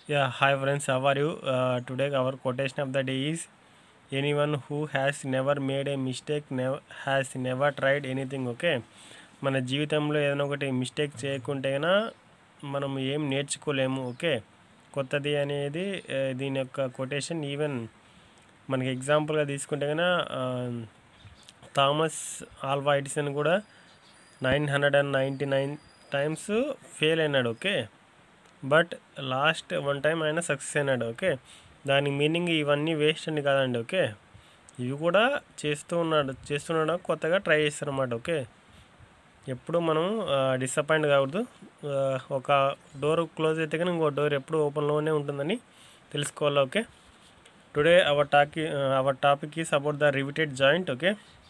Yeah, hi friends, how are you? Uh, today our quotation of the day is anyone who has never made a mistake never has never tried anything okay మన జీవితంలో ఏదైనా ఒకటి mistake చేయకుంటే అయినా మనం ఏం నేర్చుకోలేము okay కొత్తది అనేది ఆ, దీని యొక్క కొటేషన్ ఈవెన్ మనకి ఎగ్జాంపుల్గా తీసుకుంటే కన్నా థామస్ ఆల్వా ఎడిసన్ కూడా nine hundred and ninety nine times fail అయినాడు okay but last one time ఆయన సక్సెస్ అయినాడు ఓకే దాని మీనింగ్ ఇవన్నీ వేస్ట్ అని కాదండి ఓకే ఇవి కూడా చేస్తూ ఉన్నాడు చేస్తున్నాడు కొత్తగా ట్రై చేస్తారు అన్నమాట ఓకే ఎప్పుడు మనం డిసప్పాయింట్ కావద్దు ఆ, ఒక డోర్ క్లోజ్ అయితే కానీ ఇంకో డోర్ ఎప్పుడు ఓపెన్లోనే ఉంటుందని తెలుసుకోవాలి ఓకే టుడే అవర్ టాకి our topic is about the riveted joint okay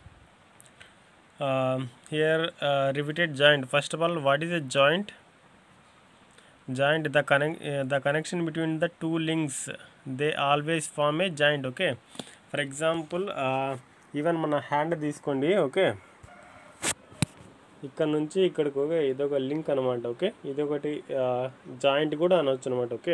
here riveted joint first of all what is a joint joint the కనెక్ the connection between the two links they always form a joint okay for example even మన hand తీసుకోండి okay ఇక్కడ నుంచి ఇక్కడికి okay ఇదొక link అనమాట okay ఇదొకటి joint కూడా అనవచ్చు అనమాట ఓకే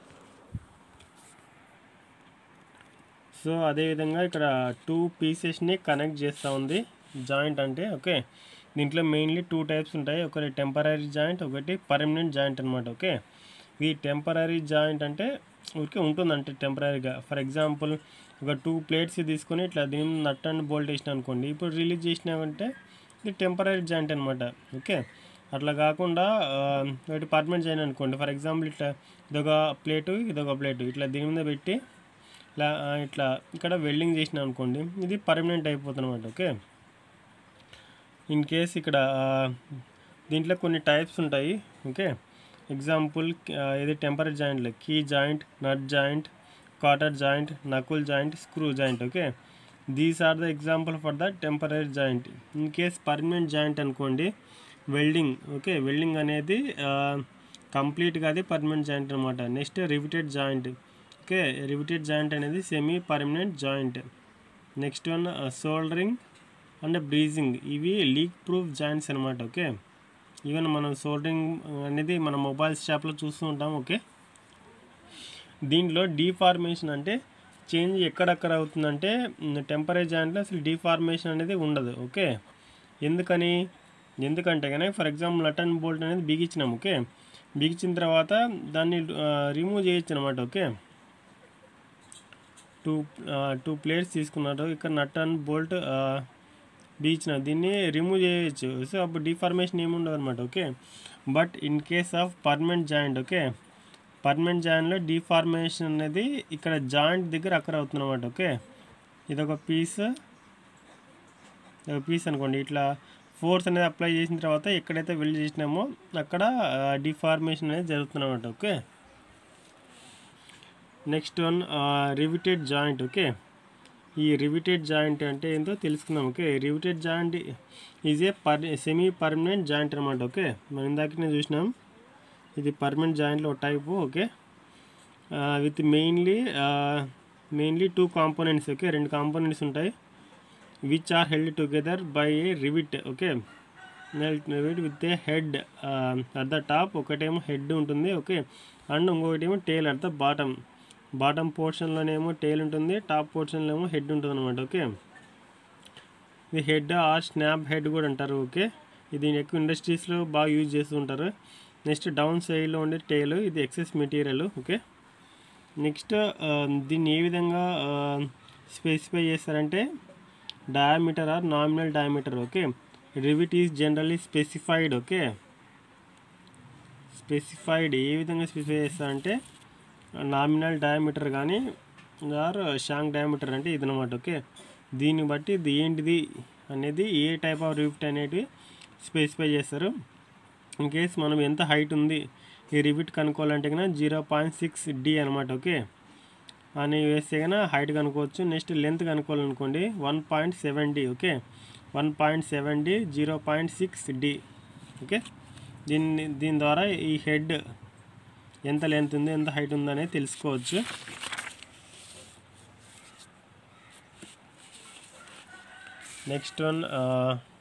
సో అదేవిధంగా ఇక్కడ టూ పీసెస్ని కనెక్ట్ చేస్తూ ఉంది జాయింట్ అంటే ఓకే దీంట్లో మెయిన్లీ టూ టైప్స్ ఉంటాయి ఒకటి టెంపరీ జాయింట్ ఒకటి పర్మనెంట్ జాయింట్ అనమాట ఓకే ఈ టెంపరీ జాయింట్ అంటే ఊరికే ఉంటుందంటే టెంపరీగా ఫర్ ఎగ్జాంపుల్ ఒక టూ ప్లేట్స్ తీసుకొని ఇట్లా దీని నట్ అండ్ బోల్ట్ వేసిన అనుకోండి ఇప్పుడు రిలీజ్ చేసినామంటే ఇది టెంపరీ జాయింట్ అనమాట ఓకే అట్లా కాకుండా ఆ, ఒకటి పర్మనెంట్ జాయింట్ అనుకోండి ఫర్ ఎగ్జాంపుల్ ఇట్లా ఇదొక ప్లేటు ఇదొక ప్లేటు ఇట్లా దీని మీద పెట్టి ఇట్లా ఆ, ఇట్లా ఇక్కడ వెల్డింగ్ చేసిన అనుకోండి ఇది పర్మనెంట్ అయిపోతుంది అనమాట ఓకే ఇన్ కేస్ ఇక్కడ ఆ, దీంట్లో కొన్ని టైప్స్ ఉంటాయి ఓకే ఎగ్జాంపుల్ ఇది టెంపరీ జాయింట్లు key joint nut joint cotter joint knuckle joint screw joint okay these are the example for the temporary joint in case permanent joint అనుకోండి వెల్డింగ్ ఓకే వెల్డింగ్ అనేది కంప్లీట్గా అది పర్మనెంట్ జాయింట్ అనమాట next riveted joint okay riveted joint అనేది semi permanent joint next one soldering and brazing ఇవి leak proof joints అనమాట okay even మనం soldering అనేది మన మొబైల్ షాప్లో చూస్తూ ఉంటాం ఓకే దీంట్లో డీఫార్మేషన్ అంటే చేంజ్ ఎక్కడెక్కడ అవుతుందంటే టెంపరీ జాయింట్లో అసలు డీఫార్మేషన్ అనేది ఉండదు ఓకే ఎందుకని ఎందుకంటే కానీ for example nut and bolt అనేది బిగించినాం ఓకే బిగించిన తర్వాత దాన్ని రిమూవ్ చేయొచ్చు అనమాట ఓకే టూ టూ ప్లేట్స్ తీసుకున్నారు ఇక్కడ నట్ అండ్ బోల్ట్ బీచ్న దీన్ని రిమూవ్ చేయొచ్చు సో అప్పుడు డిఫార్మేషన్ ఏమి ఉండదు అనమాట okay but in case of permanent joint okay permanent జాయింట్లో డిఫార్మేషన్ అనేది ఇక్కడ జాయింట్ దగ్గర అక్కడ అవుతుంది అనమాట ఓకే ఇదొక పీస్ ఒక పీస్ అనుకోండి ఇట్లా ఫోర్స్ అనేది అప్లై చేసిన తర్వాత ఎక్కడైతే వెల్డ్ చేసినామో అక్కడ డిఫార్మేషన్ అనేది జరుగుతుంది అనమాట okay next one riveted joint okay ఈ రివిటెడ్ జాయింట్ అంటే ఏంటో తెలుసుకుందాం okay riveted joint is a పర్ సెమీ పర్మనెంట్ జాయింట్ అనమాట ఓకే మనం ఇందాకనే చూసినాం ఇది పర్మనెంట్ జాయింట్లో ఒక type okay with mainly mainly two components okay రెండు కాంపోనెంట్స్ ఉంటాయి which are held together by a rivet okay rivet with a head at the top ఒకటేమో హెడ్ ఉంటుంది ఓకే అండ్ ఇంకొకటేమో tail at the bottom bottom పోర్షన్లోనేమో tail ఉంటుంది top పోర్షన్లో ఏమో head ఉంటుంది అనమాట ఓకే ఇది హెడ్ ఆర్ స్నాప్ హెడ్ కూడా అంటారు ఓకే ఇది ఎక్కువ ఇండస్ట్రీస్లో బాగా యూజ్ చేస్తూ ఉంటారు నెక్స్ట్ డౌన్ సైడ్లో ఉండే టేల్ ఇది ఎక్సెస్ మెటీరియల్ ఓకే నెక్స్ట్ దీన్ని ఏ విధంగా స్పెసిఫై చేస్తారంటే diameter or nominal diameter okay rivet is generally specified okay specified ఏ విధంగా స్పెసిఫై చేస్తారంటే నామినల్ డయామీటర్ కానీ ఆర్ షాంక్ డయామీటర్ అంటే ఇది అనమాట ఓకే దీన్ని బట్టి ఇది ఏంటిది అనేది ఏ టైప్ ఆఫ్ రివిట్ అనేది స్పెసిఫై చేస్తారు ఇన్ కేస్ మనం ఎంత హైట్ ఉంది ఈ రివిట్ కనుక్కోవాలంటే కన్నా జీరో పాయింట్ సిక్స్ డి అనమాట ఓకే అని వేస్తే కన్నా హైట్ కనుక్కోవచ్చు నెక్స్ట్ లెంత్ కనుక్కోవాలనుకోండి one point seven D okay one point seven D zero point six D okay దీన్ని దీని ద్వారా ఈ హెడ్ ఎంత లెంత్ ఉంది ఎంత హైట్ ఉంది అనేది తెలుసుకోవచ్చు next one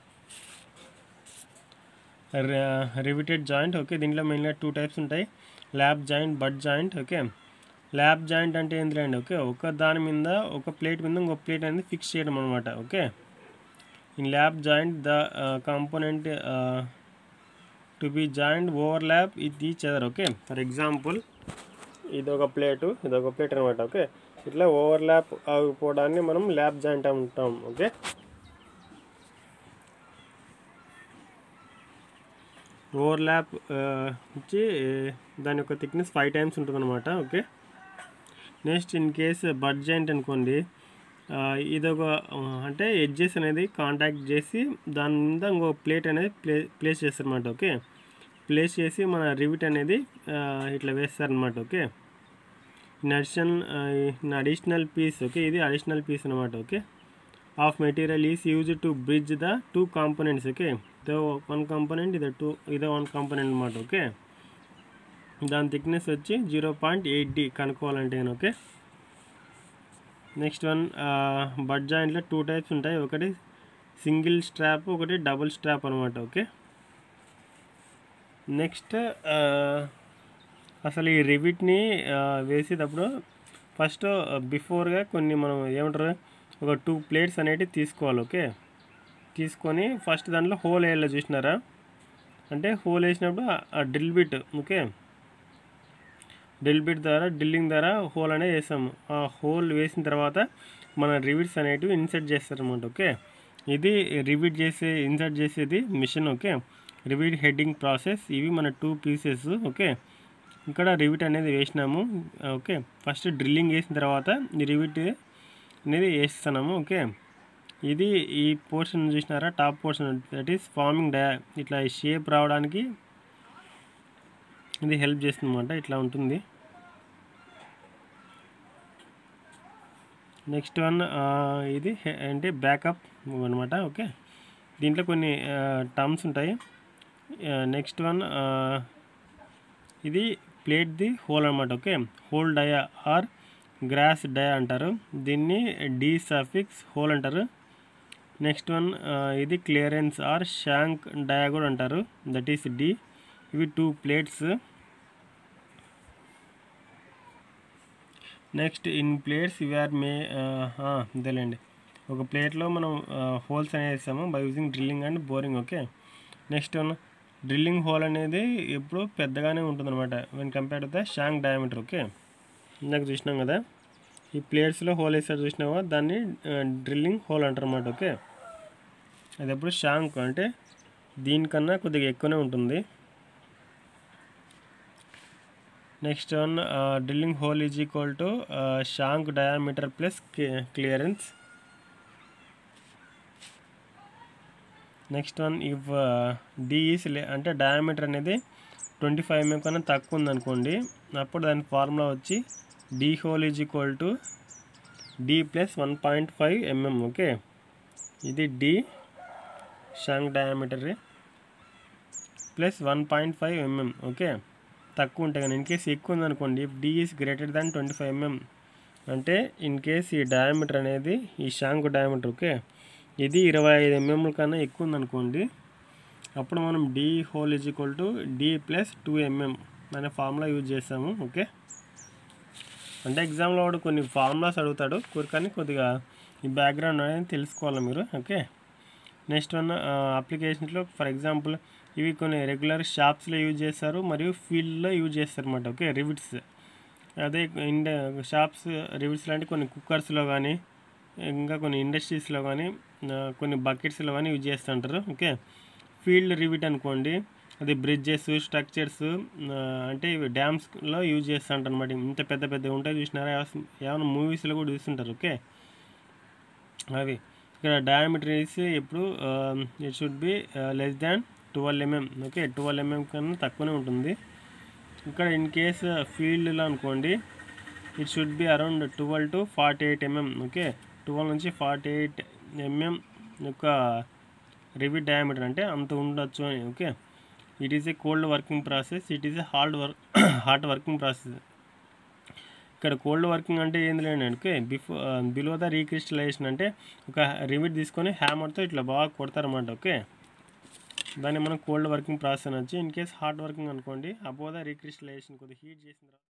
riveted joint okay దీంట్లో మెయిన్గా టూ టైప్స్ ఉంటాయి lap joint butt joint okay lap joint అంటే ఏంటిలేండి ఓకే ఒక దాని మీద ఒక ప్లేట్ మీద ఇంకో ప్లేట్ అనేది ఫిక్స్ చేయడం అనమాట okay in lap joint the component to be joint overlap ఇది each other okay for example ఇది ఒక ప్లేటు ఇది ఒక ప్లేట్ అనమాట ఓకే ఇట్లా ఓవర్ ల్యాప్ అయిపోవడాన్ని మనం ల్యాబ్ జాయింట్ అంటాం ఓకే ఓవర్ ల్యాప్ వచ్చి దాని యొక్క థిక్నెస్ ఫైవ్ టైమ్స్ ఉంటుంది అనమాట okay next in case butt joint అనుకోండి ఆ, ఇదొక ఆ, అంటే ఎడ్జెస్ అనేది కాంటాక్ట్ చేసి దాని మీద ఇంకో ప్లేట్ అనేది ప్లే ప్లేస్ చేస్తారనమాట ఓకే ప్లేస్ చేసి మన రివిట్ అనేది ఆ, ఇట్లా వేస్తారనమాట okay in addition in additional piece okay ఇది అడిషనల్ పీస్ అనమాట okay of material is use to bridge the two components okay ఇదో వన్ కాంపోనెంట్ ఇదో టూ ఇదో వన్ కాంపోనెంట్ అనమాట ఓకే దాని థిక్నెస్ వచ్చి జీరో పాయింట్ ఎయిట్ డి కనుక్కోవాలంటే నేను ఓకే నెక్స్ట్ వన్ బడ్ జాయింట్లో టూ టైప్స్ ఉంటాయి ఒకటి సింగిల్ స్ట్రాప్ ఒకటి డబుల్ స్ట్రాప్ అనమాట ఓకే నెక్స్ట్ అసలు ఈ రివిట్ని వేసేటప్పుడు ఫస్ట్ బిఫోర్గా కొన్ని మనం ఏమంటారు ఒక టూ ప్లేట్స్ అనేటివి తీసుకోవాలి ఓకే తీసుకొని ఫస్ట్ దాంట్లో హోల్ వేయాలి చూసినారా అంటే హోల్ వేసినప్పుడు ఆ drill bit okay drill bit ద్వారా డ్రిల్లింగ్ ద్వారా హోల్ అనేది వేస్తాము ఆ హోల్ వేసిన తర్వాత మన రివిట్స్ అనేటివి ఇన్సర్ట్ చేస్తారన్నమాట ఓకే ఇది రివిట్ చేసే ఇన్సర్ట్ చేసేది machine okay rivet heading process ఇవి మన టూ పీసెస్ ఓకే ఇక్కడ రివిట్ అనేది వేసినాము ఓకే ఫస్ట్ డ్రిల్లింగ్ వేసిన తర్వాత ఈ రివిట్ అనేది వేస్తున్నాము ఓకే ఇది ఈ పోర్షన్ చూసినారా top portion that is forming dia ఇట్లా షేప్ రావడానికి ఇది హెల్ప్ చేస్తుంది అనమాట ఇట్లా ఉంటుంది నెక్స్ట్ వన్ ఇది హె- అంటే బ్యాకప్ అనమాట ఓకే దీంట్లో కొన్ని టర్మ్స్ ఉంటాయి నెక్స్ట్ వన్ ఇది ప్లేట్ ది హోల్ అనమాట okay hole dia or gross dia అంటారు దీన్ని డి సఫిక్స్ హోల్ అంటారు నెక్స్ట్ వన్ ఇది క్లియరెన్స్ ఆర్ షాంక్ డయా కూడా అంటారు దట్ ఈస్ డి ఇవి two plates next in plates ఇవి ఆర్ మే ఇదేలేండి ఒక ప్లేట్లో మనం హోల్స్ అనేది వేస్తాము by using drilling and boring okay next one drilling hole అనేది ఎప్పుడు పెద్దగానే ఉంటుందన్నమాట when compare to the shank diameter okay ఇందాక చూసినాం కదా ఈ ప్లేట్స్లో హోల్ వేసారు చూసినావా దాన్ని డ్రిల్లింగ్ హోల్ అంటారు అన్నమాట ఓకే అది ఎప్పుడు షాంక్ అంటే దీనికన్నా కొద్దిగా ఎక్కువనే ఉంటుంది next one drilling hole is equal to shank diameter plus clearance next one if d is అంటే డయామీటర్ అనేది ట్వంటీ ఫైవ్ ఎంఎం కన్నా తక్కువ ఉందనుకోండి అప్పుడు దాని ఫార్ములా వచ్చి D hole is equal to D plus one point five mm okay ఇది D shank diameter plus one point five mm okay తక్కువ ఉంటాయి కానీ ఇన్ కేస్ ఎక్కువ ఉందనుకోండి if D is greater than twenty five mm అంటే in case ఈ diameter అనేది ఈ షాంక్ డయామీటర్ ఓకే ఇది ఇరవై ఐదు ఎంఎం కన్నా ఎక్కువ ఉందనుకోండి అప్పుడు మనం D hole is equal to D plus two mm అనే ఫార్ములా యూజ్ చేస్తాము ఓకే అంటే ఎగ్జామ్లో వాడు కొన్ని ఫార్ములాస్ అడుగుతాడు కొ- కానీ కొద్దిగా ఈ బ్యాక్గ్రౌండ్ అనేది తెలుసుకోవాలి మీరు ఓకే నెక్స్ట్ వన్ అప్లికేషన్స్లో ఫర్ ఎగ్జాంపుల్ ఇవి కొన్ని రెగ్యులర్ షాప్స్లో యూజ్ చేస్తారు మరియు ఫీల్డ్లో యూజ్ చేస్తారు అన్నమాట ఓకే రివిట్స్ అదే ఇండ షాప్స్ రివిట్స్ లాంటి కొన్ని కుక్కర్స్లో కానీ ఇంకా కొన్ని ఇండస్ట్రీస్లో కానీ ఆ, కొన్ని బకెట్స్లో కానీ యూజ్ చేస్తుంటారు ఓకే ఫీల్డ్ రివిట్ అనుకోండి అది బ్రిడ్జెస్ స్ట్రక్చర్స్ అంటే ఇవి డ్యామ్స్లో యూజ్ చేస్తుంటారు అనమాట ఇంత పెద్ద పెద్ద ఉంటాయి చూసినారా ఏమైనా మూవీస్లో కూడా చూస్తుంటారు ఓకే అవి ఇక్కడ డయామీటర్ వేసి ఎప్పుడు it should be less than twelve mm okay twelve mm కన్నా తక్కువనే ఉంటుంది ఇక్కడ ఇన్ కేస్ ఫీల్డ్లో అనుకోండి it should be around twelve to forty eight mm okay twelve నుంచి ఫార్టీ ఎయిట్ ఎంఎం యొక్క రివిట్ డయామీటర్ అంటే అంత ఉండొచ్చు అని okay it is a cold working process it is a hard work hard working process ఇక్కడ cold working అంటే ఏంది లేండి okay before below the recrystallization అంటే ఒక రివిట్ తీసుకొని హ్యామర్తో ఇట్లా బాగా కొడతారన్నమాట ఓకే దాన్ని మనం కోల్డ్ వర్కింగ్ ప్రాసెస్ అనొచ్చు ఇన్ కేస్ హాట్ వర్కింగ్ అనుకోండి అబోవ్ ద రీక్రిస్టలైజేషన్ కొద్దిగా హీట్ చేసిన తర్వాత